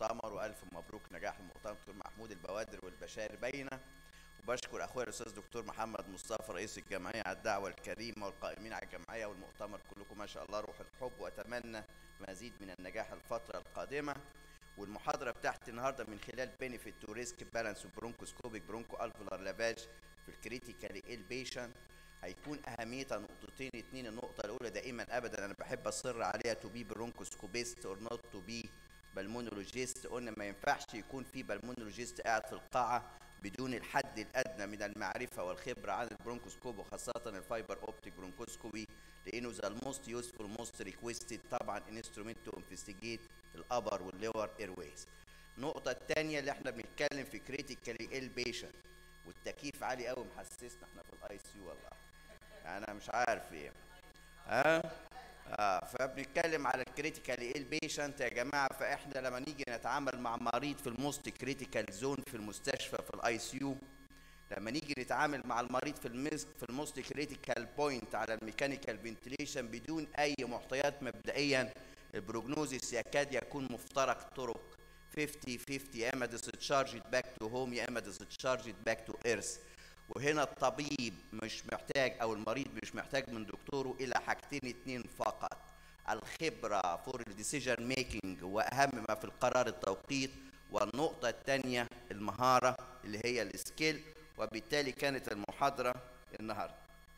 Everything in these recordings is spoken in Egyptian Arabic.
المؤتمر والف مبروك نجاح المؤتمر دكتور محمود البوادر والبشائر باينه وبشكر اخويا الاستاذ دكتور محمد مصطفى رئيس الجمعيه على الدعوه الكريمه والقائمين على الجمعيه والمؤتمر كلكم ما شاء الله روح الحب واتمنى مزيد من النجاح الفتره القادمه والمحاضره بتاعتي النهارده من خلال بينيفيت تو ريسك بالانس وبرونكوسكوبيك برونكو الفولار لافاج في الكريتيكال ايل بيشنت هيكون اهميتها نقطتين اتنين النقطه الاولى دائما ابدا انا بحب اصر عليها تو بي برونكوسكوبيست اور نوت تو بي بالمونولوجيست قلنا ما ينفعش يكون في بالمونولوجيست قاعد في القاعه بدون الحد الادنى من المعرفه والخبره عن البرونكوسكوب وخاصه الفايبر اوبتيك برونكوسكوبي لانه ذا الموست يوسفول موست ريكويستد طبعا انسترومنت تو انفستيجيت الابر واللور ايرويز النقطه الثانيه اللي احنا بنتكلم في كريتيكالي ال بيشنت والتكييف عالي قوي محسسنا احنا في الاي سي والله انا مش عارف ايه ها اه فبنتكلم على الكريتيكال ايه بيشنت يا جماعه فاحنا لما نيجي نتعامل مع مريض في الموست كريتيكال زون في المستشفى في الاي سي يو لما نيجي نتعامل مع المريض في المس في الموست كريتيكال بوينت على الميكانيكال فنتليشن بدون اي معطيات مبدئيا البروجنوزيس يكاد يكون مفترق طرق 50 50 يا اما discharged باك تو هوم يا اما discharged باك تو ايرث وهنا الطبيب مش محتاج او المريض مش محتاج من دكتوره الى حاجتين اتنين فقط الخبره فور الديسيجن ميكنج واهم ما في القرار التوقيت والنقطه الثانيه المهاره اللي هي السكيل وبالتالي كانت المحاضره النهارده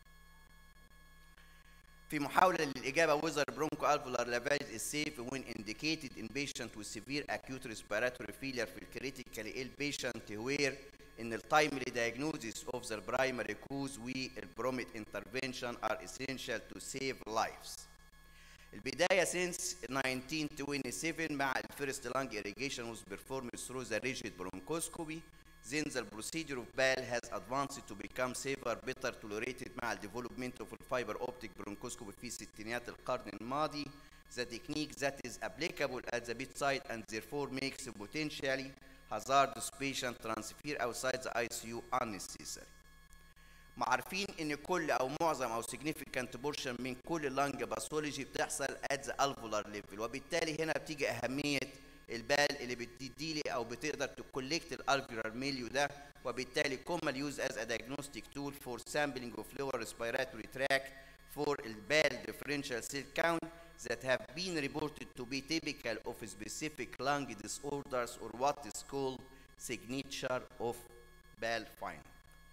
في محاولة للإجابة whether bronchoalveolar lavage is safe when indicated in patient with severe acute respiratory failure في critically ill patient where in the timely diagnosis of the primary cause والبروميت intervention are essential to save lives. البداية since 1927 مع الفيرست lung irrigation was performed through the rigid bronchoscopy then the procedure of BAL has advanced to become safer better tolerated مع الديفلوبمنت of الفايبر اوبتيك bronchoscopy في ستينيات القرن الماضي the technique that is applicable at the bedside and therefore makes potentially hazardous patient transfer outside the ICU unnecessary. ما عارفين ان كل او معظم او significant portion من كل اللنج باثولوجي بتحصل at the alveolar level وبالتالي هنا بتيجي اهميه البال اللي بتديلي او بتقدر تكولكت الالفيولار ميليو ده وبالتالي كومال يوز از ا diagnostic tool for sampling of lower respiratory tract for البال differential cell count that have been reported to be typical of specific lung disorders or what is called signature of BAL finding.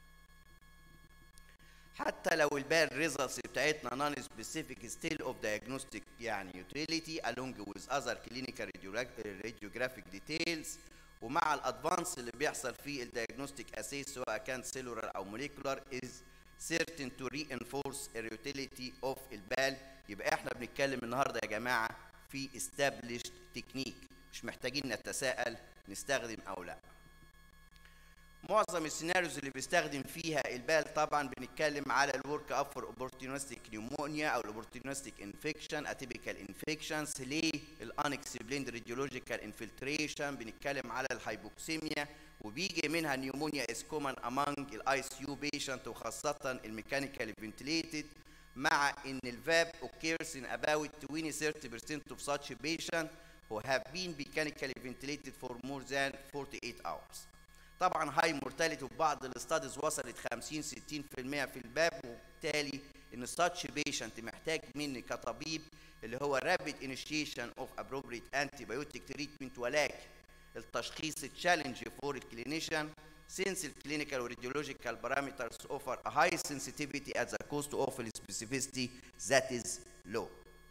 حتى لو البال ريزلتس بتاعتنا نون سبيسيفيك ستيل اوف diagnostic يعني utility along with other clinical radiographic details ومع الادفانس اللي بيحصل في الديagnostic اساس سواء كان سيلولار او موليكولار is certain to reinforce the utility of البال يبقى احنا بنتكلم النهارده يا جماعه في established technique مش محتاجين نتساءل نستخدم او لا معظم السيناريوز اللي بيستخدم فيها البال طبعا بنتكلم على الورك اب فور اوبورتونستيك نيومونيا او الاوبورتونستيك انفكشن اتيبيكال انفكشنز ليه الانكسبليند راديولوجيكال انفلتريشن بنتكلم على الهايبوكسيميا وبيجي منها نيومونيا از كومن امونج الاي سي يو بيشنت وخاصه الميكانيكال فنتليتد مع ان الفاب occurs in about 20 30% of such patient who have been mechanically ventilated for more than 48 hours. طبعا هاي مورتاليتي في بعض الاستاديز وصلت 50 60% في الباب وبالتالي ان such patient محتاج مني كطبيب اللي هو rapid initiation of appropriate antibiotic treatment ولكن التشخيص تشالنج فور الكلينيشن since the clinical or radiological parameters offer a high sensitivity at the cost of specificity that is low.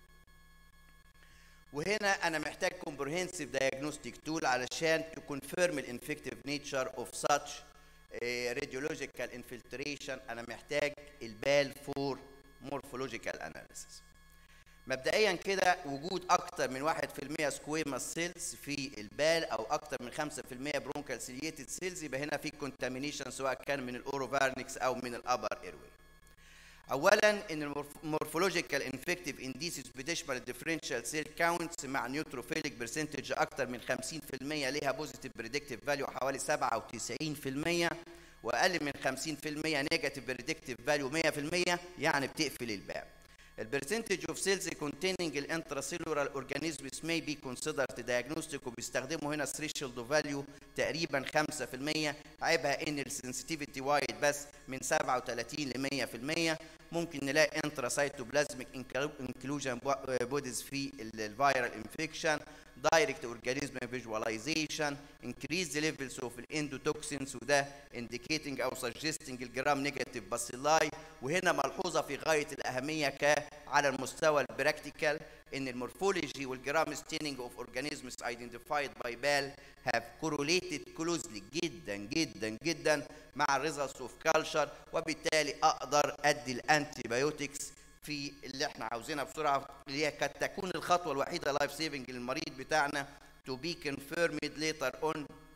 وهنا انا محتاج comprehensive diagnostic tool علشان to confirm the infective nature of such uh, radiological infiltration انا محتاج البال for morphological analysis. مبدئيا كده وجود اكتر من 1% سكويماس سيلز في البال او اكتر من 5% برونكال سيليتد سيلز يبقى هنا في كونتامينيشن سواء كان من الاوروفارنكس او من الابر ايروي اولا ان المورفولوجيكال انفكتيف انديسيس بتشمل الديفرنشال سيل كاونتس مع نيوتروفيليك برسنتج اكتر من 50% ليها بوزيتيف بريدكتيف فاليو حوالي 97% واقل من 50% نيجاتيف بريدكتيف فاليو 100% يعني بتقفل الباب The percentage of cells containing intracellular organisms may be considered diagnostic وبيستخدموا هنا threshold value تقريبا 5% عيبها ان السنسيتيفيتي وايد بس من 37 ل 100% ممكن نلاقي intracytoplasmic inclusion bodies في الفيرال انفكشن direct organism visualization increase the levels of endotoxins وده indicating او suggesting الجرام نيجاتيف bacilli وهنا ملحوظه في غايه الاهميه ك على المستوى البراكتيكال ان المورفولوجي والجرام ستيننج اوف اورجانيزمز identified by بال have correlated closely جدا جدا جدا مع results of culture وبالتالي اقدر ادي الانتي بايوتكس في اللي احنا عاوزينها بسرعه اللي هي قد تكون الخطوه الوحيده لايف سيفنج للمريض بتاعنا to be confirmed later on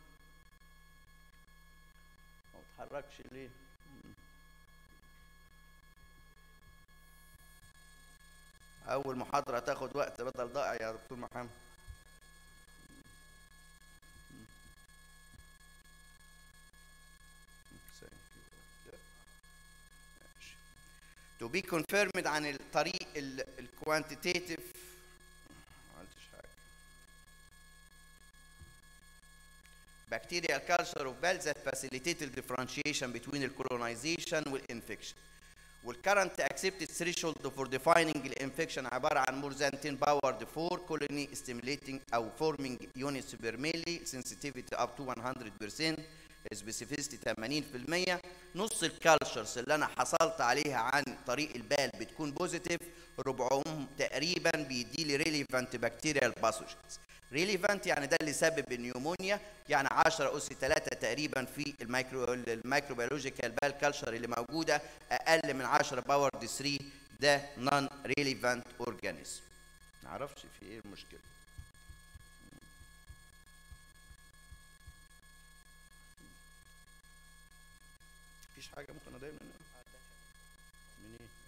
ما تتحركش ليه؟ أول محاضرة تاخد وقت بدل ضائع يا دكتور محمد to be confirmed عن الطريق الكوانتيتيف ما عملتش حاجه bacterial culture of cells that facilitate the differentiation between the colonization والinfection والcurrent accepted threshold for defining الانفكشن عباره عن more than 10 power 4 colony stimulating او forming units per milli sensitivity up to 100% سبيسيفيستي 80% نص الكالتشرز اللي انا حصلت عليها عن طريق البال بتكون بوزيتيف ربعهم تقريبا بيدي لي ريليفانت بكتيريال باثوجينز ريليفانت يعني ده اللي سبب النيومونيا يعني 10 اس 3 تقريبا في الميكرو الميكروبيولوجيكال بال كالتشر اللي موجوده اقل من 10 باور دي 3 ده نون ريليفانت اورجانيزم ما اعرفش في ايه المشكله مفيش حاجه ممكن اضايق منها من ايه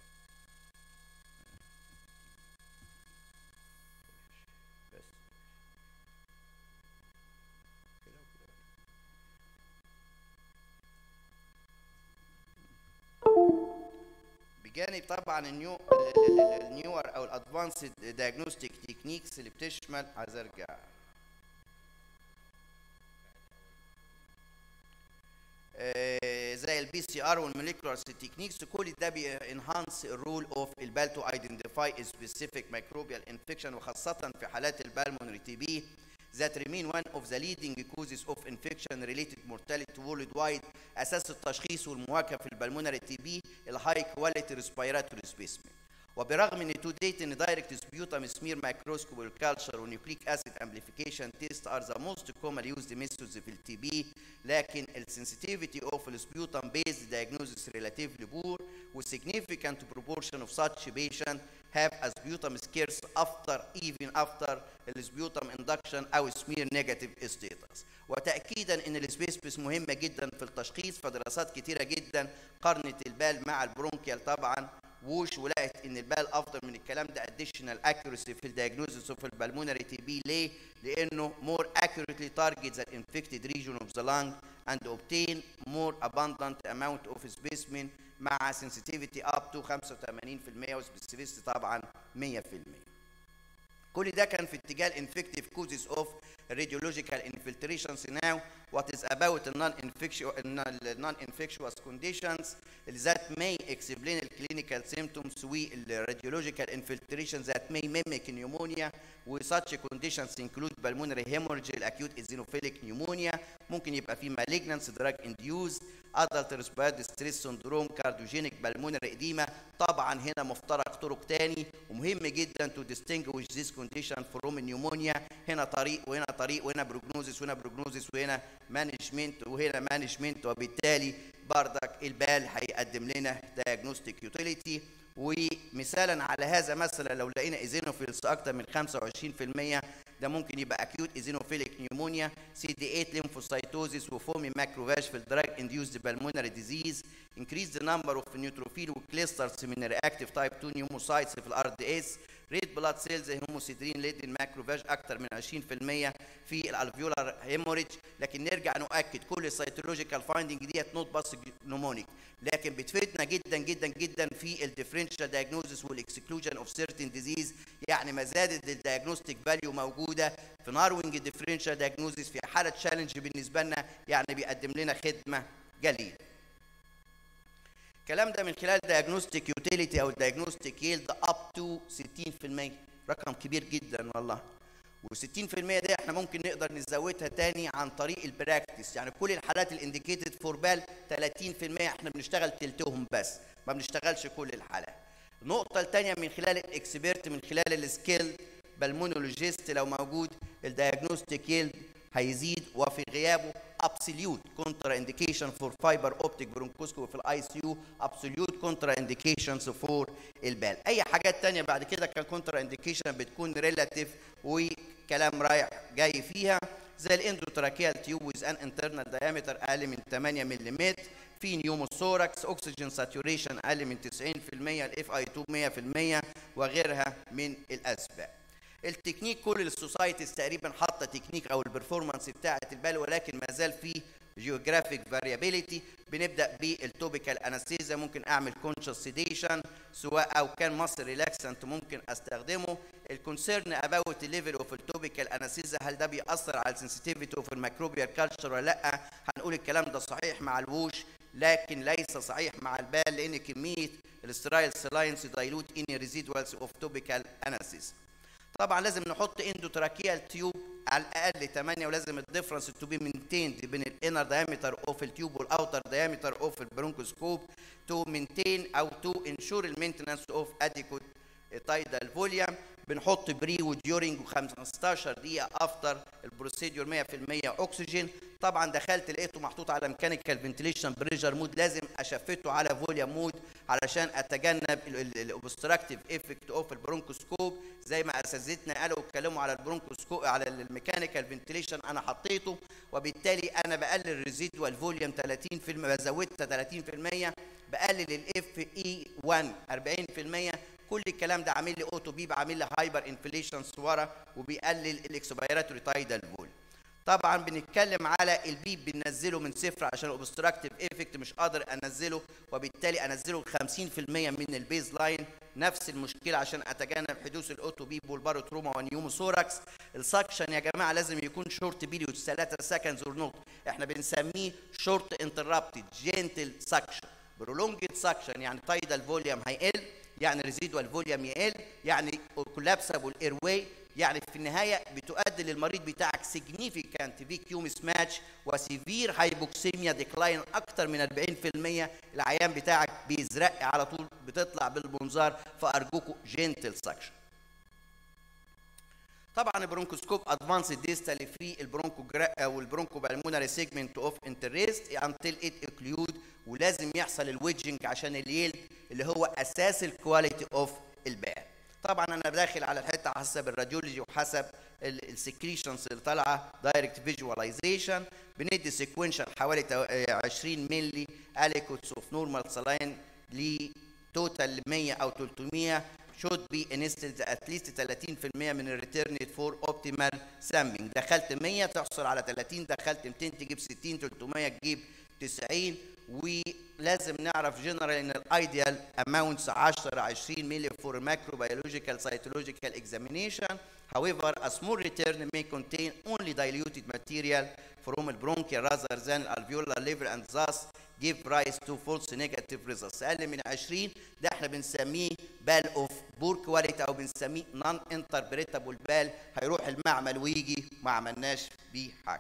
بس كده وكده بجانب طبعا النيو النيور او الادفانسد دايجنوستيك تكنيكس اللي بتشمل عايز ارجع زي البي سي ار والموليكولار تكنيكس كل ده بينهانس الرول اوف البال تو ايدنتيفاي سبيسيفيك ميكروبيال انفكشن وخاصه في حالات البالمونري تي بي that remain one of the leading causes of infection related mortality worldwide اساس التشخيص والمواجهه في البلمونري تي بي الهاي كواليتي ريسبيراتوري سبيسمين وبرغم ان تو ديت ان دايركت سبيوتام سمير مايكروسكوب والكالتشر ونيوكليك اسيد امبليفيكيشن تيست ار ذا موست كومن يوزد ميثودز في التي بي لكن السنسيتيفيتي اوف السبيوتام بيزد diagnosis relatively poor with significant proportion of such patient have a sputum scarce after even after السبيوتام induction او smear negative status وتاكيدا ان السبيسبس مهمه جدا في التشخيص فدراسات كتيره جدا قارنت البال مع البرونكيال طبعا ووش ولقت ان البال افضل من الكلام ده additional accuracy في الدياجنوزس اوف البلمونري تي بي ليه؟ لانه more accurately targets the infected region of the lung and obtain more abundant amount of specimen مع sensitivity up to 85% وسبيسيفيستي طبعا 100% كل ده كان في اتجاه الانفكتيف كوزز اوف radiological infiltrations now what is about the non-infectious non-infectious conditions that may explain the clinical symptoms والradiological infiltrations that may mimic pneumonia و such conditions include pulmonary hemorrhage acute eosinophilic pneumonia ممكن يبقى في malignancy drug induced adult respiratory distress syndrome cardiogenic pulmonary edema طبعا هنا مفترق طرق تاني ومهم جدا to distinguish this condition from pneumonia هنا طريق وهنا طريق وهنا بروجنوزس وهنا بروجنوزس وهنا مانجمنت وهنا مانجمنت وبالتالي بردك البال هيقدم لنا diagnostic utility ومثالا على هذا مثلا لو لقينا ايزينوفيلز اكتر من 25% ده ممكن يبقى اكيوت ايزينوفيليك نيومونيا سي دي 8 ليمفوسايتوزيس وفومي ماكروفاج في الدراج انديوزد بالمونري ديزيز increase the number of neutrophil وكليسترز من الرياكتيف تايب 2 نيوموسايتس في الار دي اس ريد بلاد سيلز هيموسيدرين ليد الماكروفاج اكتر من 20% في الالفيولار هيموريج لكن نرجع نؤكد كل السيتولوجيكال فايندنج ديت نوت بس نومونيك لكن بتفيدنا جدا جدا جدا في الديفرنشال دايجنوزس والاكسكلوجن اوف سيرتن ديزيز يعني ما زادت الدايجنوستيك فاليو موجوده في ناروينج ديفرنشال دايجنوزس في حاله تشالنج بالنسبه لنا يعني بيقدم لنا خدمه جليله الكلام ده من خلال دايجنوستيك يوتيليتي او دايجنوستيك يلد اب تو 60% رقم كبير جدا والله و60% دي احنا ممكن نقدر نزودها تاني عن طريق البراكتس يعني كل الحالات الانديكيتد فور بال 30% احنا بنشتغل تلتهم بس ما بنشتغلش كل الحالات النقطة الثانية من خلال الاكسبيرت من خلال السكيل بالمونولوجيست لو موجود الدايجنوستيك يلد هيزيد وفي غيابه ابسوليوت كونترا انديكيشن فور فايبر اوبتيك برونكوسكوبي في الاي سي يو ابسوليوت كونترا انديكيشنز فور البال اي حاجات تانية بعد كده كان كونترا انديكيشن بتكون ريلاتيف وكلام رايح جاي فيها زي الاندوتراكيال تيوب ويز ان انترنال دايمتر اقل من 8 ملم في نيوموثوركس اكسجين ساتوريشن اقل من 90% الاف اي 2 100% وغيرها من الاسباب التكنيك كل السوسايتيز تقريبا حاطه تكنيك او البرفورمانس بتاعه البال ولكن ما زال في جيوغرافيك فاريابيليتي بنبدا بالتوبيكال انستيزيا ممكن اعمل كونشس سيديشن سواء او كان مصر ريلاكسنت ممكن استخدمه الكونسيرن اباوت الليفل اوف التوبيكال انستيزيا هل ده بيأثر على السنسيتيفيتي اوف الميكروبيال كالتشر ولا لا هنقول الكلام ده صحيح مع الووش لكن ليس صحيح مع البال لان كميه الاسترايل سلاينس دايلوت اني ريزيدوالز اوف توبيكال انستيزيا طبعا لازم نحط اندوتراكيال تيوب على الاقل 8 ولازم الديفرنس تو بي مينتيند بين الانر دايمتر اوف التيوب والاوتر دايمتر اوف البرونكوسكوب تو مينتين او تو انشور المينتنس اوف اديكوت تايدال فوليوم بنحط بري وديورنج و15 دقيقه افتر البروسيدور 100% اكسجين طبعا دخلت لقيته محطوط على ميكانيكال فنتليشن بريشر مود لازم اشفته على فوليوم مود علشان اتجنب الاوبستراكتيف افكت اوف البرونكوسكوب زي ما اساتذتنا قالوا اتكلموا على البرونكوسكوب على الميكانيكال فنتليشن انا حطيته وبالتالي انا بقلل الريزيدوال فوليوم 30% بزودها 30% بقلل الاف اي 1 40% كل الكلام ده عامل لي اوتو بيب عامل لي هايبر انفليشن ورا وبيقلل الاكسبيراتوري تايدال فول طبعا بنتكلم على البيب بننزله من صفر عشان الاوبستراكتيف افكت مش قادر انزله وبالتالي انزله 50% من البيز لاين نفس المشكله عشان اتجنب حدوث الاوتو بيب والباروتروما ونيوموثوركس السكشن يا جماعه لازم يكون شورت بيريود 3 سكندز اور نوت احنا بنسميه شورت انتربتد جنتل سكشن برولونجد سكشن يعني تايدال فوليوم هيقل يعني ريزيدوال فوليوم يقل يعني كولابسبل اير واي يعني في النهايه بتؤدي للمريض بتاعك significant فيكيو مس ماتش وسيفير هايبوكسيميا ديكلاين اكتر من 40% العيان بتاعك بيزرق على طول بتطلع بالمنظار فارجوكوا جنتل سكشن طبعا البرونكوسكوب ادفانس ديستال في البرونكو او البرونكو بالمونري سيجمنت اوف انترست انتل ات اكلود ولازم يحصل الويدجنج عشان اليلد اللي هو اساس الكواليتي اوف البال طبعا انا داخل على الحته حسب الراديولوجي وحسب السكريشنز اللي طالعه دايركت فيجواليزيشن بندي سيكونشال حوالي 20 مللي اليكوتس اوف نورمال سلاين لتوتال 100 او 300 should be instilled at least 30% من الريتيرن فور اوبتيمال سامبنج دخلت 100 تحصل على 30 دخلت 200 تجيب 60 300 تجيب 90 ولازم نعرف جنرال ان الايديال اماونتس 10 20 مللي فور ماكروبيولوجيكال سيتولوجيكال اكزامينيشن however a small return may contain only diluted material from the bronchial rather than alveolar level and thus give rise to false negative results اقل من 20 ده احنا بنسميه بال اوف بور كواليتي او بنسميه نون انتربريتابل بال هيروح المعمل ويجي ما عملناش بيه حاجه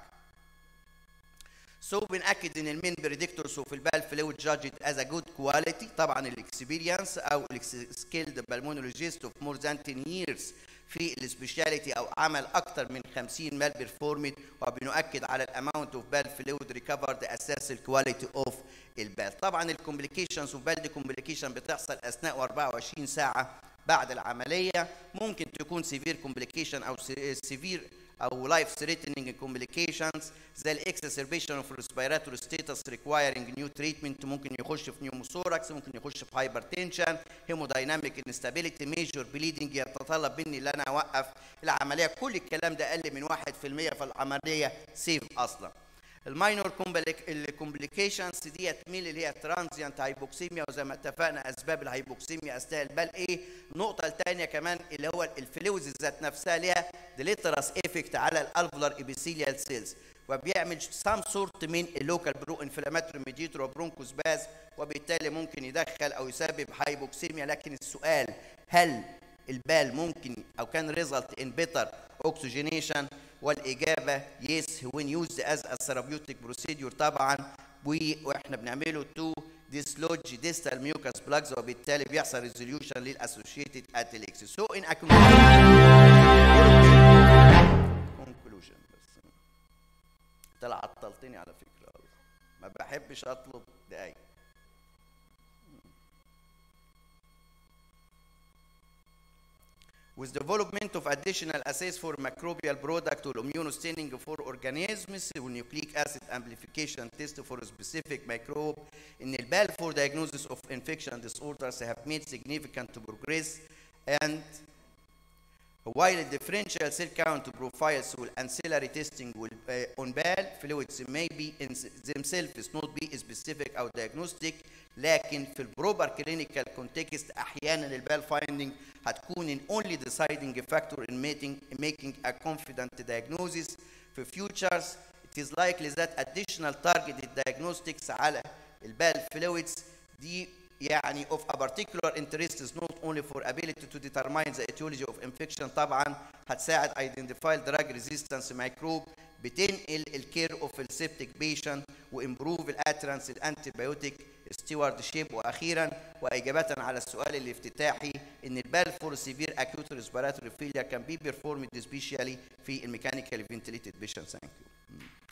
سو so بنأكد ان المين بريدكتورز اوف البال فلويد جادجد از ا جود كواليتي طبعا الاكسبيرينس او السكيلد بالمونولوجيست اوف مور ذان 10 ييرز في السبيشاليتي او عمل اكثر من 50 مال بيرفورمد وبنؤكد على الاماونت اوف بال فلويد ريكفرد اساس الكواليتي اوف البال طبعا الكومبليكيشنز اوف بال دي كومبليكيشن بتحصل اثناء 24 ساعه بعد العمليه ممكن تكون سيفير كومبليكيشن او سيفير او life threatening complications زي الاكسسربيشن اوف respiratory status requiring new treatment ممكن يخش في نيوموثوركس ممكن يخش في هايبرتنشن هيمودايناميك انستابيليتي ميجور بليدنج يتطلب مني ان انا اوقف العمليه كل الكلام ده اقل من 1% فالعمليه سيف اصلا الماينور الكومبليكيشنز ديت مين اللي هي ترانزيانت هايبوكسيميا وزي ما اتفقنا اسباب الهايبوكسيميا اثناء البال ايه النقطه الثانيه كمان اللي هو الفلويدز ذات نفسها ليها ديليترس افكت على الالفولار ابيثيليال سيلز وبيعمل سام سورت من اللوكال برو انفلاماتوري ميديتور وبرونكوس باز وبالتالي ممكن يدخل او يسبب هايبوكسيميا لكن السؤال هل البال ممكن او كان ريزلت ان بيتر اوكسجينيشن والاجابه يس وين يوزد از ا ثيرابيوتيك بروسيدور طبعا واحنا بنعمله تو ديسلوج ديستال ميوكاس بلاجز وبالتالي بيحصل ريزوليوشن للاسوشيتد اتليكس سو ان كونكلوجن بس طلع عطلتني على فكره ما بحبش اطلب دقايق with development of additional assays for microbial product or immunostaining for organisms nucleic acid amplification test for a specific microbe in البال for diagnosis of infection disorders have made significant progress and while the differential cell count profiles will ancillary testing will, uh, on BAL fluids may be in themselves not be specific or diagnostic لكن في البروبر كلينيكال كونتكست احيانا البال فايندنج هتكون an only deciding factor in making, making a confident diagnosis في futures it is likely that additional targeted diagnostics على البال fluids دي يعني of a particular interest is not only for ability to determine the etiology of infection طبعا هتساعد identify drug resistance microbe بتنقل الكير اوف السيبتيك بيشنت وامبروف الاترانس الانتيبيوتيك ستيوارد شيب واخيرا واجابه على السؤال الافتتاحي ان البال فور سيفير اكيوت ريسبيراتوري فيلير كان بي بيرفورمد سبيشالي في الميكانيكال فنتليتد بيشنت ثانك يو